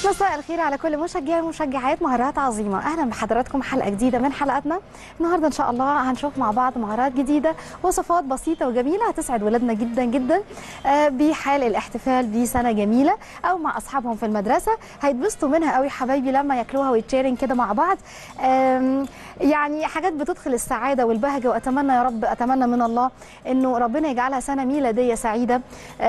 مساء الخير على كل مشجعي ومشجعات مهارات عظيمة أهلا بحضراتكم حلقة جديدة من حلقاتنا النهاردة إن شاء الله هنشوف مع بعض مهارات جديدة وصفات بسيطة وجميلة هتسعد ولادنا جدا جدا آه، بحال الاحتفال بسنة جميلة أو مع أصحابهم في المدرسة هيتبسطوا منها قوي حبايبي لما ياكلوها ويتشيرنج كده مع بعض آم، يعني حاجات بتدخل السعادة والبهجة وأتمنى يا رب أتمنى من الله إنه ربنا يجعلها سنة ميلادية سعيدة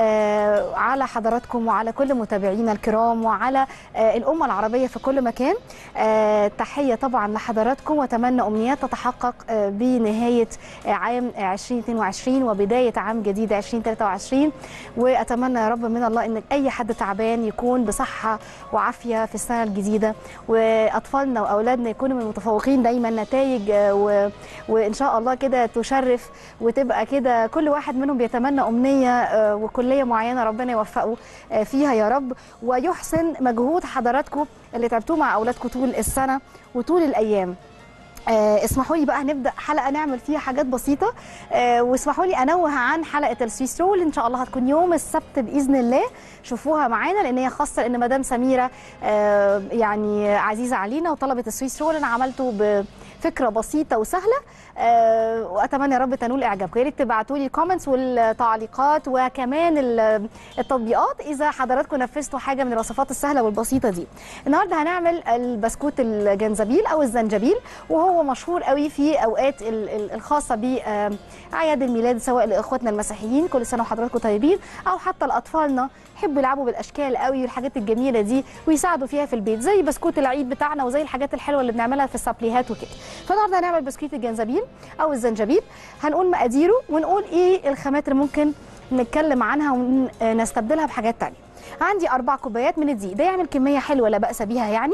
آه، على حضراتكم وعلى كل متابعينا الكرام وعلى آه، الأمة العربية في كل مكان آه، تحية طبعا لحضراتكم وأتمنى أمنيات تتحقق آه، بنهاية آه، عام آه، 2022 وبداية عام جديد 2023 وأتمنى يا رب من الله إن أي حد تعبان يكون بصحة وعافية في السنة الجديدة وأطفالنا وأولادنا يكونوا من المتفوقين دايما نتائج آه، و- وإن شاء الله كده تشرف وتبقى كده كل واحد منهم بيتمنى أمنية آه، وكلية معينة ربنا يوفقه آه، فيها يا رب ويحسن مجهود حضراتكم اللي تعبتوه مع أولادكم طول السنة وطول الأيام آه اسمحوا لي بقى نبدا حلقه نعمل فيها حاجات بسيطه آه واسمحوا لي انوه عن حلقه السويس رول ان شاء الله هتكون يوم السبت باذن الله شوفوها معانا لان هي خاصه ان مدام سميره آه يعني عزيزه علينا وطلبت السويس رول انا عملته بفكره بسيطه وسهله آه واتمنى يا رب تنول اعجابكم يا ريت تبعتوا لي الكومنتس والتعليقات وكمان ال- التطبيقات اذا حضراتكم نفذتوا حاجه من الوصفات السهله والبسيطه دي النهارده هنعمل البسكوت الجنزبيل او الزنجبيل وهو مشهور قوي في اوقات ال- ال- الخاصه باعياد الميلاد سواء لاخواتنا المسيحيين كل سنه وحضراتكم طيبين او حتى لاطفالنا يحبوا يلعبوا بالاشكال قوي والحاجات الجميله دي ويساعدوا فيها في البيت زي بسكوت العيد بتاعنا وزي الحاجات الحلوه اللي بنعملها في السابليهات وكده فالنهارده هنعمل بسكوت الجنزبيل او الزنجبيل هنقول مقاديره ونقول ايه الخامات اللي ممكن نتكلم عنها ونستبدلها بحاجات تانية عندي أربع كوبايات من الدقيق ده يعمل كمية حلوة لا بأس بيها يعني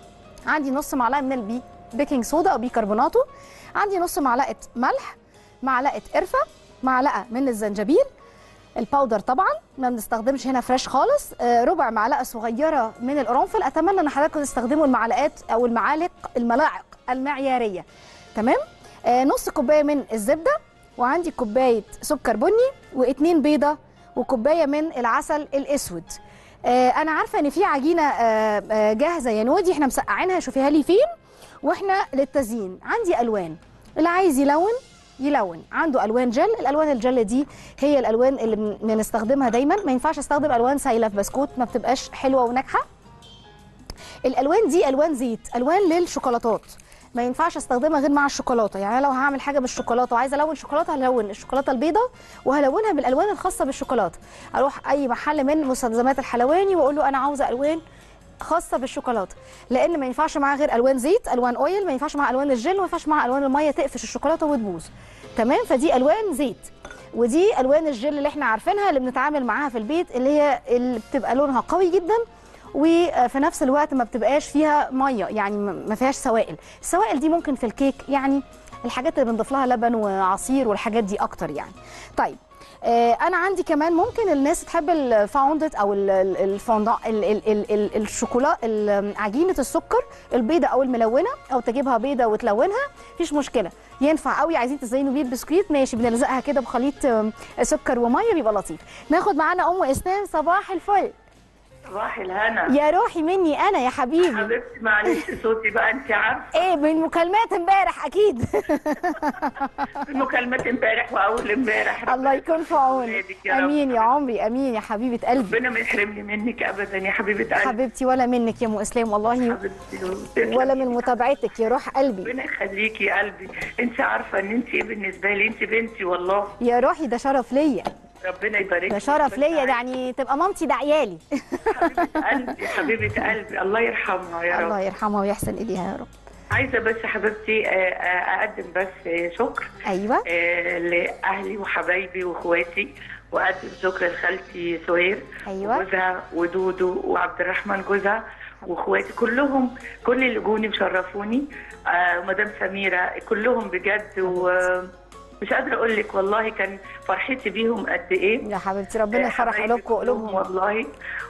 عندي نص معلقة من البي بيكنج صودا أو بيكربوناتو عندي نص معلقة ملح معلقة قرفة معلقة من الزنجبيل الباودر طبعا ما بنستخدمش هنا فريش خالص آه، ربع معلقه صغيره من القرنفل اتمنى ان حضراتكم تستخدموا المعلقات او المعالق الملاعق المعياريه تمام آه، نص كوبايه من الزبده وعندي كوبايه سكر بني واتنين بيضه وكوبايه من العسل الاسود آه، انا عارفه ان في عجينه آه، آه، جاهزه يا نودي احنا مسقعينها شوفيها لي فين واحنا للتزيين عندي الوان اللي عايز يلون يلون عنده الوان جل الالوان الجل دي هي الالوان اللي بن- بنستخدمها دايما ما ينفعش استخدم الوان سايله في بسكوت ما بتبقاش حلوه وناجحه الالوان دي الوان زيت الوان للشوكولاتات ما ينفعش استخدمها غير مع الشوكولاته يعني أنا لو هعمل حاجه بالشوكولاته وعايزه الون شوكولاته هلون الشوكولاته البيضاء وهلونها بالالوان الخاصه بالشوكولاته اروح اي محل من مستلزمات الحلواني واقول له انا عاوزه الوان خاصه بالشوكولاته لان ما ينفعش معاها غير الوان زيت الوان اويل ما ينفعش معاها الوان الجل وما ينفعش معاها الوان الميه تقفش الشوكولاته وتبوظ تمام فدي الوان زيت ودي الوان الجل اللي احنا عارفينها اللي بنتعامل معاها في البيت اللي هي اللي بتبقى لونها قوي جدا وفي نفس الوقت ما بتبقاش فيها ميه يعني ما فيهاش سوائل السوائل دي ممكن في الكيك يعني الحاجات اللي بنضيف لها لبن وعصير والحاجات دي اكتر يعني طيب آه، انا عندي كمان ممكن الناس تحب الفاوندت او ال- ال- الفوندان ال- ال- ال- ال- الشوكولا ال- عجينه السكر البيضه او الملونه او تجيبها بيضه وتلونها مفيش مشكله ينفع قوي عايزين تزينوا بيه البسكويت ماشي بنلزقها كده بخليط آم، سكر وميه بيبقى لطيف ناخد معانا ام اسلام صباح الفل صباح الهنا يا روحي مني انا يا حبيبي حبيبتي معلش صوتي بقى انت عارفه ايه من مكالمات امبارح اكيد المكالمات امبارح واول امبارح الله يكون في عونك ولادك يا رب. امين يا عمري امين يا حبيبه قلبي ربنا ما يحرمني منك ابدا يا حبيبه قلبي حبيبتي ولا منك يا ام اسلام والله حبيبتي وتسلمي. ولا من متابعتك يا روح قلبي ربنا يخليكي يا قلبي انت عارفه ان انت ايه بالنسبه لي انت بنتي والله يا روحي ده شرف ليا ربنا يبارك ده لك. شرف بس ليا عايزة- يعني تبقى مامتي ده عيالي حبيبه قلبي حبيبه قلبي الله يرحمها يا الله رب يرحمها ويحسن اليها يا رب عايزه بس حبيبتي آه، آه، اقدم بس آه، شكر ايوه آه، لاهلي وحبايبي واخواتي واقدم شكر لخالتي سهير أيوة. وجوزها ودودو وعبد الرحمن جوزها واخواتي كلهم كل اللي جوني وشرفوني آه، ومدام سميره كلهم بجد ومش قادره اقول لك والله كان فرحتي بيهم قد ايه يا حبيبتي ربنا آه، يفرح حبايبي قلوبكم كلهم وقلوبهم والله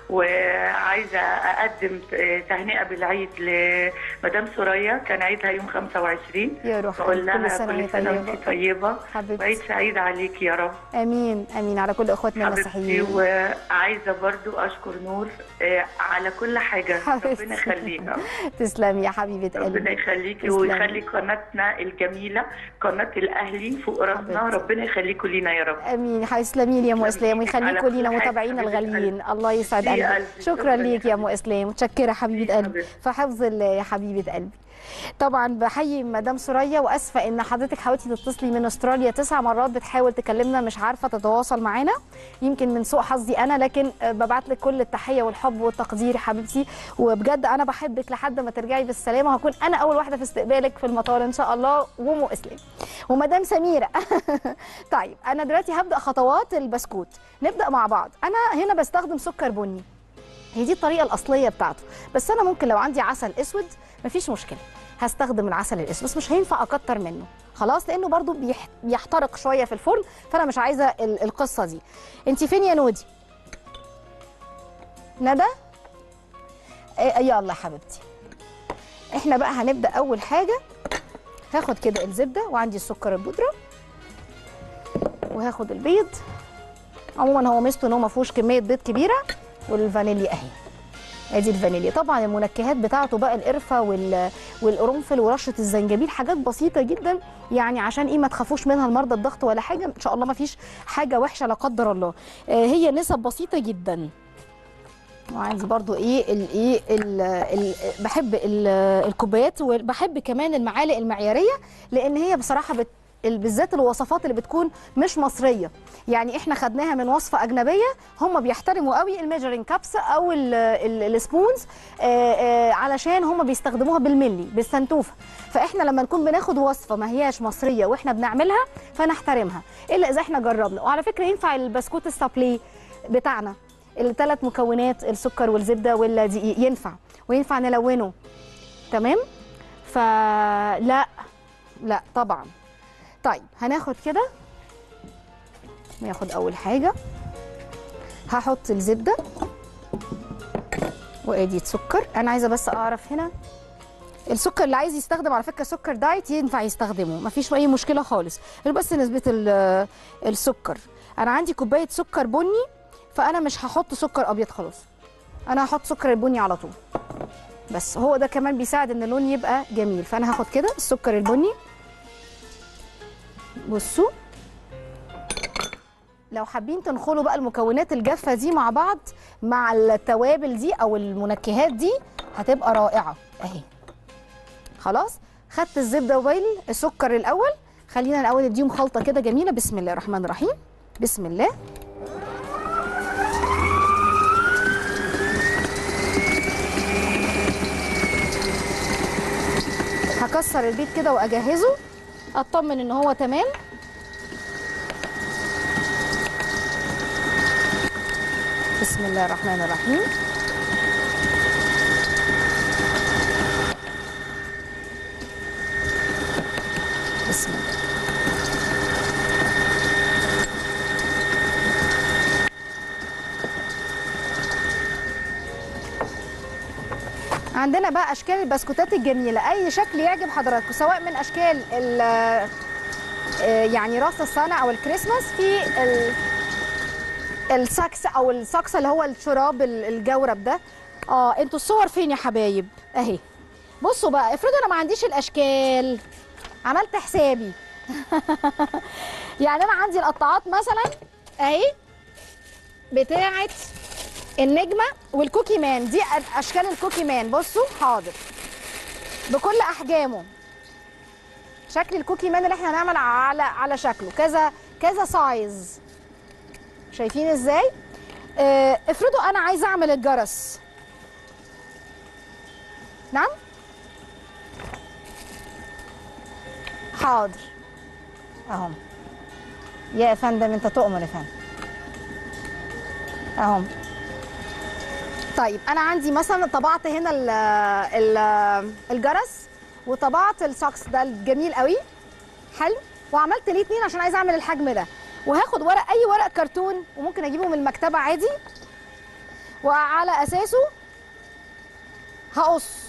وعايزه اقدم تهنئه بالعيد لمدام سوريا كان عيدها يوم 25 يا روح بقول كل لها سنه كل وهي سنه طيبه وانت طيبه حبيبتي. وعيد سعيد عليك يا رب امين امين على كل اخواتنا حبيبتي المسيحيين وعايزه برضو اشكر نور آه، على كل حاجه حبيبتي. ربنا يخليها تسلمي يا حبيبه ربنا قلبي يخليكي تسلمي. ويخلي قناتنا الجميله قناه الاهلي فوق راسنا حبيبتي. ربنا يخليكم لينا يا رب امين هتسلمي لي يا ام اسلام ويخليكم على لينا كل حاجة متابعينا حبيبة الغاليين الله يسعد يا قلبك قلبي. شكرا شكراً ليك يا يا ام اسلام متشكره حبيبه يا قلبي حبيبتي. في حفظ الله يا حبيبه قلبي طبعا بحيي مدام سوريا واسفه ان حضرتك حاولتي تتصلي من استراليا تسع مرات بتحاول تكلمنا مش عارفه تتواصل معانا يمكن من سوء حظي انا لكن ببعت لك كل التحيه والحب والتقدير يا حبيبتي وبجد انا بحبك لحد ما ترجعي بالسلامه وهكون انا اول واحده في استقبالك في المطار ان شاء الله ومو اسلام ومدام سميره طيب انا دلوقتي هبدا خطوات البسكوت نبدا مع بعض انا هنا بستخدم سكر بني هي دي الطريقه الاصليه بتاعته بس انا ممكن لو عندي عسل اسود مفيش مشكله هستخدم العسل الاسود بس مش هينفع اكتر منه خلاص لانه برضو بيح- بيحترق شويه في الفرن فانا مش عايزه ال- القصه دي انت فين يا نودي ندى إيه يلا يا حبيبتي احنا بقى هنبدا اول حاجه هاخد كده الزبده وعندي السكر البودره وهاخد البيض عموما هو ميزته ان هو ما فيهوش كميه بيض كبيره والفانيليا اهي ادي الفانيليا طبعا المنكهات بتاعته بقى القرفه وال... والقرنفل ورشه الزنجبيل حاجات بسيطه جدا يعني عشان ايه ما تخافوش منها المرضى الضغط ولا حاجه ان شاء الله ما فيش حاجه وحشه لا قدر الله آه هي نسب بسيطه جدا وعندي برضو ايه الايه ال- ال- بحب ال- الكوبايات وبحب كمان المعالق المعياريه لان هي بصراحه بت ال- بالذات الوصفات اللي بتكون مش مصريه يعني احنا خدناها من وصفه اجنبيه هم بيحترموا قوي الميجرنج كابس او ال- ال- السبونز آه، آه، علشان هم بيستخدموها بالملي بالسنتوفه فاحنا لما نكون بناخد وصفه ما هياش مصريه واحنا بنعملها فنحترمها الا اذا احنا جربنا وعلى فكره ينفع البسكوت السابلي بتاعنا الثلاث مكونات السكر والزبده والدقيق ينفع وينفع نلونه تمام فلا لا طبعا طيب هناخد كده ناخد اول حاجه هحط الزبده وادي سكر انا عايزه بس اعرف هنا السكر اللي عايز يستخدم على فكره سكر دايت ينفع يستخدمه مفيش اي مشكله خالص غير بس نسبه ال- السكر انا عندي كوبايه سكر بني فانا مش هحط سكر ابيض خلاص انا هحط سكر البني على طول بس هو ده كمان بيساعد ان اللون يبقى جميل فانا هاخد كده السكر البني بصوا لو حابين تنخلوا بقى المكونات الجافه دي مع بعض مع التوابل دي او المنكهات دي هتبقى رائعه اهي خلاص خدت الزبده وبايل السكر الاول خلينا الاول نديهم خلطه كده جميله بسم الله الرحمن الرحيم بسم الله هكسر البيض كده واجهزه اطمن ان هو تمام بسم الله الرحمن الرحيم بسم الله عندنا بقى اشكال البسكوتات الجميله اي شكل يعجب حضراتكم سواء من اشكال ال آه، يعني راس السنه او الكريسماس في ال الساكس او الساكس اللي هو الشراب ال- الجورب ده اه انتوا الصور فين يا حبايب اهي بصوا بقى افرضوا انا ما عنديش الاشكال عملت حسابي يعني انا عندي القطاعات مثلا اهي بتاعه النجمه والكوكي مان دي أ- اشكال الكوكي مان بصوا حاضر بكل احجامه شكل الكوكي مان اللي احنا هنعمل على على شكله كذا كذا سايز شايفين ازاي آه، افرضوا انا عايزه اعمل الجرس نعم حاضر اهو يا فندم انت تؤمر يا فندم اهو طيب انا عندي مثلا طبعت هنا ال ال الجرس وطبعت السوكس ده الجميل قوي حلو وعملت ليه اتنين عشان عايزه اعمل الحجم ده وهاخد ورق اي ورق كرتون وممكن اجيبه من المكتبه عادي وعلى اساسه هقص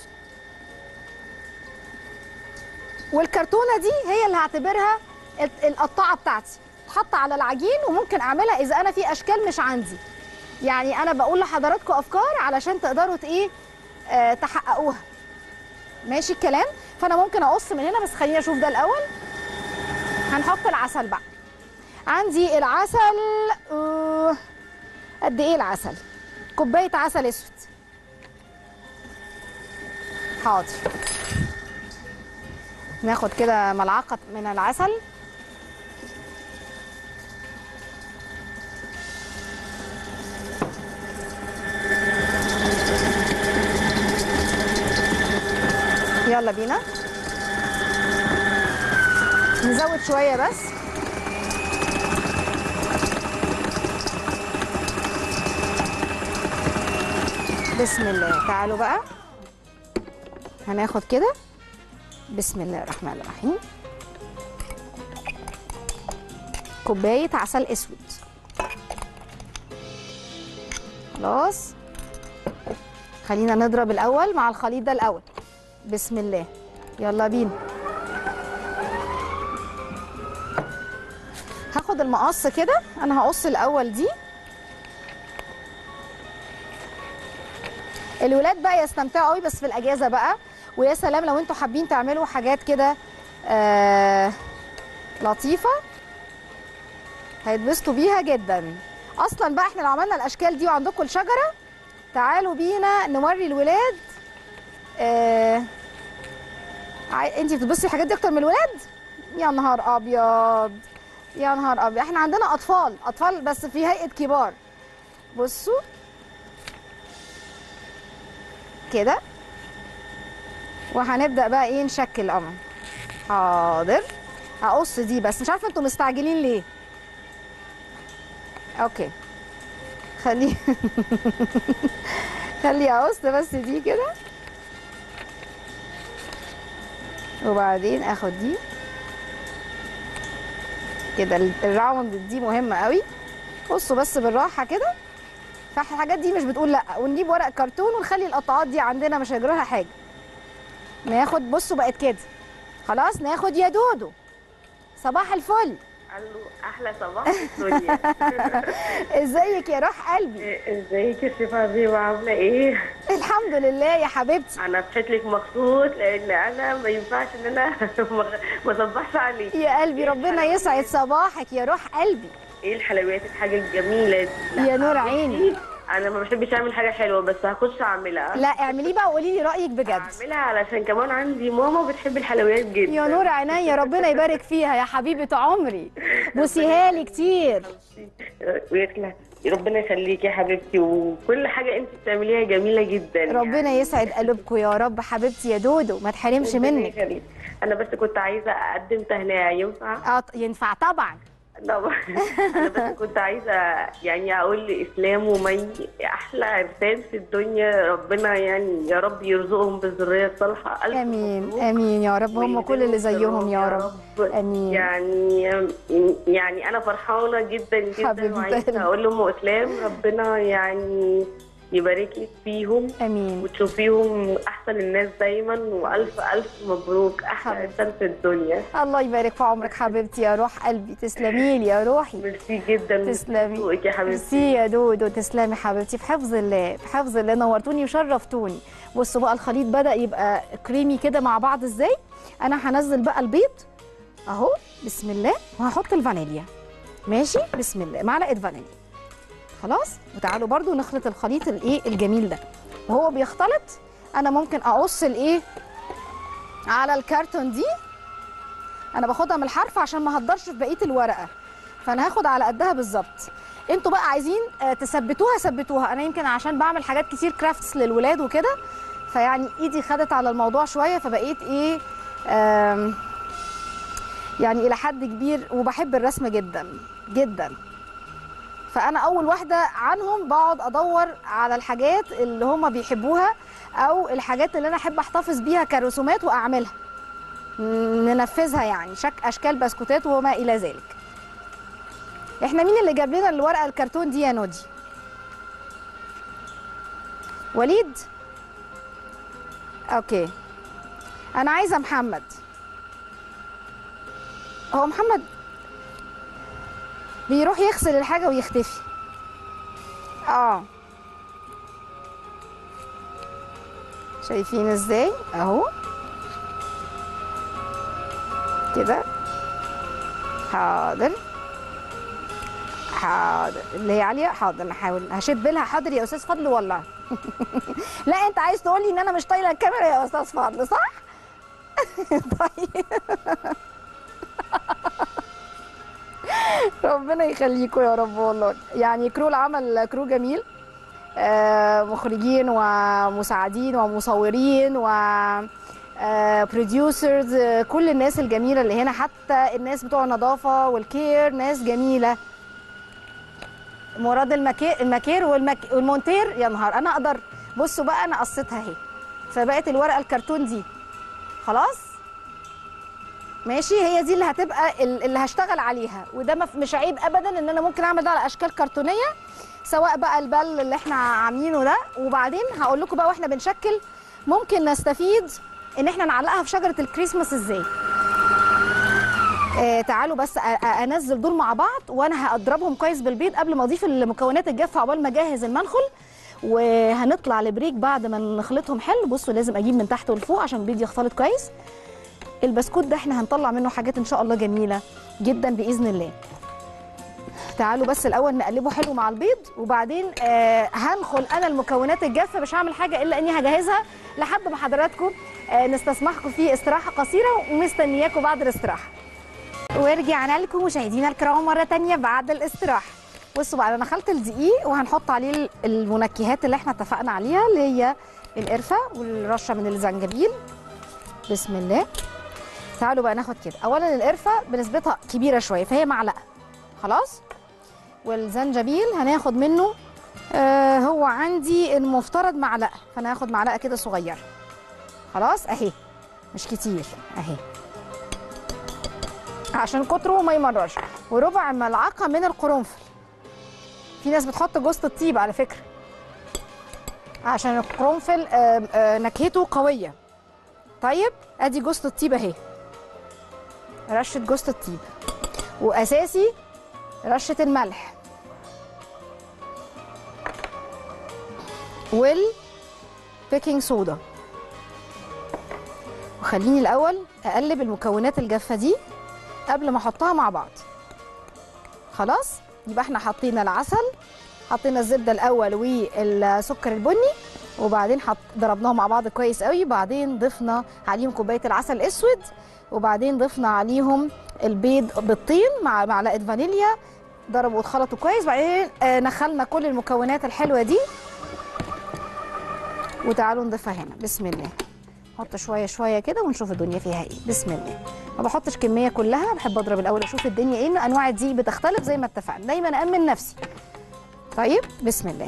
والكرتونه دي هي اللي هعتبرها ال- القطاعه بتاعتي تحط على العجين وممكن اعملها اذا انا في اشكال مش عندي يعني انا بقول لحضراتكم افكار علشان تقدروا ت- ايه آه تحققوها ماشي الكلام فانا ممكن اقص من هنا بس خليني اشوف ده الاول هنحط العسل بقى عندي العسل آه، قد ايه العسل كوبايه عسل اسود حاضر ناخد كده ملعقه من العسل يلا بينا نزود شويه بس بسم الله تعالوا بقى هناخد كده بسم الله الرحمن الرحيم كوبايه عسل اسود خلاص خلينا نضرب الاول مع الخليط ده الاول بسم الله يلا بينا هاخد المقص كده انا هقص الاول دي الولاد بقى يستمتعوا قوي بس في الاجازه بقى ويا سلام لو انتوا حابين تعملوا حاجات كده آه لطيفه هيتبسطوا بيها جدا اصلا بقى احنا لو عملنا الاشكال دي وعندكم الشجره تعالوا بينا نوري الولاد آه عاي... انت بتبصي الحاجات دي اكتر من الولاد يا نهار ابيض يا نهار ابيض احنا عندنا اطفال اطفال بس في هيئه كبار بصوا كده وهنبدا بقى ايه نشكل قمر حاضر هقص دي بس مش عارفه انتوا مستعجلين ليه اوكي خليه خلي اقص بس دي كده وبعدين اخد دي كده ال- الراوند دي مهمه قوي بصوا بس بالراحه كده فالحاجات دي مش بتقول لا ونجيب ورق كرتون ونخلي القطعات دي عندنا مش هيجرى حاجه ناخد بصوا بقت كده خلاص ناخد يا دودو صباح الفل الو احلى صباح في الدنيا ازيك يا روح قلبي ازيك يا شيخه عظيمه عامله ايه الحمد لله يا حبيبتي انا صحيت لك مخصوص لان انا ما ينفعش ان انا ما اصبحش عليك يا قلبي ربنا يسعد صباحك يا روح قلبي ايه الحلويات الحاجه الجميله دي يا نور عيني. انا ما بحبش اعمل حاجه حلوه بس هخش اعملها لا اعمليه بقى وقولي لي رايك بجد اعملها علشان كمان عندي ماما بتحب الحلويات جدا يا نور عينيا ربنا يبارك فيها يا حبيبه عمري بوسيها لي كتير ويطلع ربنا يخليك يا حبيبتي وكل حاجه انت بتعمليها جميله جدا ربنا يسعد قلوبكم يا رب حبيبتي يا دودو ما تحرمش ربنا منك يخليك. انا بس كنت عايزه اقدم تهنئه ينفع اه ينفع طبعا طبعا انا بس كنت عايزه يعني اقول لاسلام ومي احلى عرسان في الدنيا ربنا يعني يا رب يرزقهم بالذريه الصالحه ألف امين مبروك. امين يا رب هم كل اللي زيهم يا رب امين يعني يعني انا فرحانه جدا حبيبة جدا وعايزه قلبي. اقول لام اسلام ربنا يعني يبارك لك فيهم امين وتشوفيهم احسن الناس دايما والف الف مبروك احلى حبيبتي. انسان في الدنيا الله يبارك في عمرك حبيبتي يا روح قلبي تسلمي لي يا روحي ميرسي جدا تسلمي ذوقك يا حبيبتي ميرسي يا دودو تسلمي حبيبتي في حفظ الله في حفظ الله نورتوني وشرفتوني بصوا بقى الخليط بدا يبقى كريمي كده مع بعض ازاي انا هنزل بقى البيض اهو بسم الله وهحط الفانيليا ماشي بسم الله معلقه فانيليا خلاص وتعالوا برضو نخلط الخليط الايه الجميل ده وهو بيختلط انا ممكن اقص الايه على الكرتون دي انا باخدها من الحرف عشان ما اهدرش في بقيه الورقه فانا هاخد على قدها بالظبط انتوا بقى عايزين آه، تثبتوها ثبتوها انا يمكن عشان بعمل حاجات كتير كرافتس للولاد وكده فيعني ايدي خدت على الموضوع شويه فبقيت ايه آم، يعني الى حد كبير وبحب الرسم جدا جدا فانا اول واحده عنهم بقعد ادور على الحاجات اللي هم بيحبوها او الحاجات اللي انا احب احتفظ بيها كرسومات واعملها ننفذها يعني شك اشكال بسكوتات وما الى ذلك احنا مين اللي جاب لنا الورقه الكرتون دي يا نودي وليد اوكي انا عايزه محمد هو محمد بيروح يغسل الحاجه ويختفي اه شايفين ازاي اهو كده حاضر حاضر اللي هي عاليه حاضر نحاول هشد لها حاضر يا استاذ فضل والله لا انت عايز تقول لي ان انا مش طايله الكاميرا يا استاذ فضل صح طيب ربنا يخليكم يا رب والله يعني كرو العمل كرو جميل آه، مخرجين ومساعدين ومصورين و بروديوسرز كل الناس الجميله اللي هنا حتى الناس بتوع النظافه والكير ناس جميله مراد المكير المكير والمك... والمونتير يا نهار انا اقدر بصوا بقى انا قصيتها اهي فبقت الورقه الكرتون دي خلاص ماشي هي دي اللي هتبقى ال- اللي هشتغل عليها وده مف- مش عيب ابدا ان انا ممكن اعمل ده على اشكال كرتونيه سواء بقى البل اللي احنا عاملينه ده وبعدين هقول لكم بقى واحنا بنشكل ممكن نستفيد ان احنا نعلقها في شجره الكريسماس ازاي آه تعالوا بس أ- أ- انزل دول مع بعض وانا هضربهم كويس بالبيض قبل ما اضيف المكونات الجافه عقبال ما اجهز المنخل وهنطلع لبريك بعد ما نخلطهم حلو بصوا لازم اجيب من تحت ولفوق عشان البيض يختلط كويس البسكوت ده احنا هنطلع منه حاجات ان شاء الله جميله جدا باذن الله تعالوا بس الاول نقلبه حلو مع البيض وبعدين آه هنخل انا المكونات الجافه مش هعمل حاجه الا اني هجهزها لحد ما حضراتكم آه نستسمحكم في استراحه قصيره ومستنياكم بعد الاستراحه ورجعنا لكم مشاهدينا الكرام مره تانية بعد الاستراحه بصوا بقى انا خلط الدقيق وهنحط عليه ال- المنكهات اللي احنا اتفقنا عليها اللي هي القرفه والرشه من الزنجبيل بسم الله تعالوا بقى ناخد كده اولا القرفه بنسبتها كبيره شويه فهي معلقه خلاص والزنجبيل هناخد منه آه هو عندي المفترض معلقه فانا هاخد معلقه كده صغيره خلاص اهي مش كتير اهي عشان كتره ما يمررش وربع ملعقه من القرنفل في ناس بتحط جوز الطيب على فكره عشان القرنفل آه آه نكهته قويه طيب ادي جوز الطيب اهي رشه جوز الطيب واساسي رشه الملح والبيكنج صودا وخليني الاول اقلب المكونات الجافه دي قبل ما احطها مع بعض خلاص يبقى احنا حطينا العسل حطينا الزبده الاول والسكر البني وبعدين حط ضربناهم مع بعض كويس قوي بعدين ضفنا عليهم كوبايه العسل الاسود وبعدين ضفنا عليهم البيض بالطين مع معلقه فانيليا ضربوا واتخلطوا كويس بعدين آه، نخلنا كل المكونات الحلوه دي وتعالوا نضيفها هنا بسم الله نحط شويه شويه كده ونشوف الدنيا فيها ايه بسم الله ما بحطش كميه كلها بحب اضرب الاول اشوف الدنيا ايه إن انواع الدقيق بتختلف زي ما اتفقنا دايما امن نفسي طيب بسم الله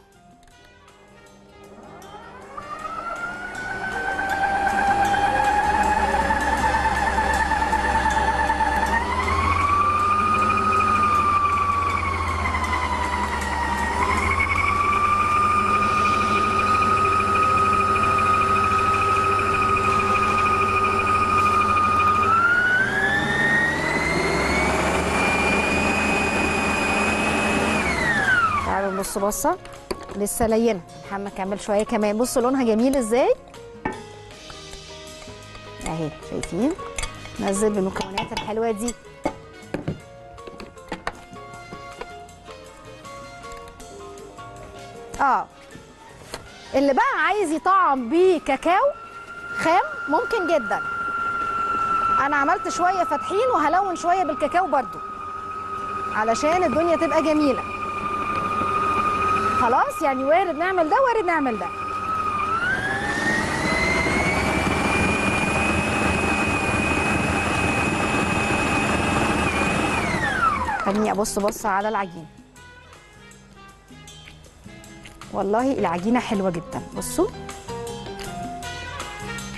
تعالوا نبص بصه لسه لينه محمد كمل شويه كمان بصوا لونها جميل ازاي اهي شايفين نزل بالمكونات الحلوه دي اه اللي بقى عايز يطعم بكاكاو خام ممكن جدا انا عملت شويه فاتحين وهلون شويه بالكاكاو برضو علشان الدنيا تبقى جميله خلاص يعني وارد نعمل ده وارد نعمل ده خليني ابص بص على العجين والله العجينه حلوه جدا بصوا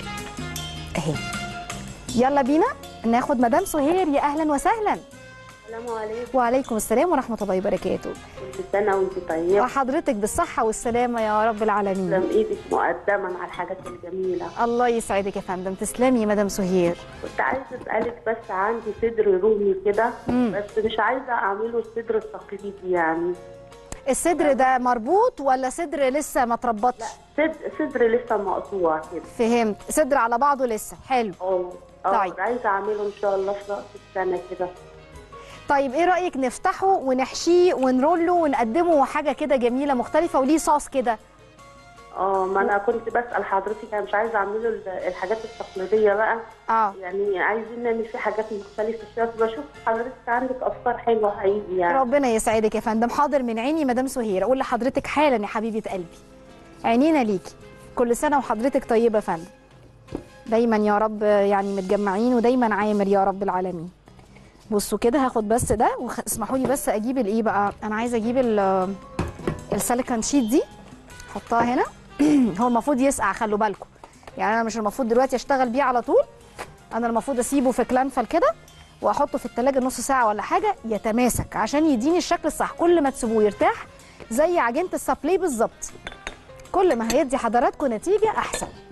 اهي يلا بينا ناخد مدام سهير يا اهلا وسهلا السلام عليكم وعليكم السلام ورحمه الله وبركاته كل سنة وانت طيبة وحضرتك بالصحه والسلامه يا رب العالمين تسلم ايدك مقدما على الحاجات الجميلة الله يسعدك يا فندم تسلمي يا مدام سهير كنت عايزة اسألك بس عندي صدر رومي كده مم. بس مش عايزة اعمله الصدر التقليدي يعني الصدر ده مربوط ولا صدر لسه ما اتربطش صدر, صدر لسه مقطوع كده فهمت صدر على بعضه لسه حلو اه طيب. اه عايزة اعمله ان شاء الله في رأس السنة كده طيب ايه رايك نفتحه ونحشيه ونروله ونقدمه حاجه كده جميله مختلفه وليه صوص كده اه ما انا كنت بسأل حضرتك انا مش عايزة اعمله ال- الحاجات التقليدية بقى اه يعني عايزين نعمل فيه حاجات مختلفة شوية بشوف حضرتك عندك افكار حلوة حقيقي يعني ربنا يسعدك يا فندم حاضر من عيني مدام سهير اقول لحضرتك حالا يا حبيبه قلبي عينينا ليكي كل سنه وحضرتك طيبه يا فندم دايما يا رب يعني متجمعين ودايما عامر يا رب العالمين بصوا كده هاخد بس ده واسمحوا لي بس اجيب الايه بقى انا عايزه اجيب ال- السيليكون شيت دي احطها هنا هو المفروض يسقع خلوا بالكم يعني انا مش المفروض دلوقتي اشتغل بيه على طول انا المفروض اسيبه في كلانفل كده واحطه في التلاجة نص ساعه ولا حاجه يتماسك عشان يديني الشكل الصح كل ما تسيبوه يرتاح زي عجينه السابلي بالظبط كل ما هيدي حضراتكم نتيجه احسن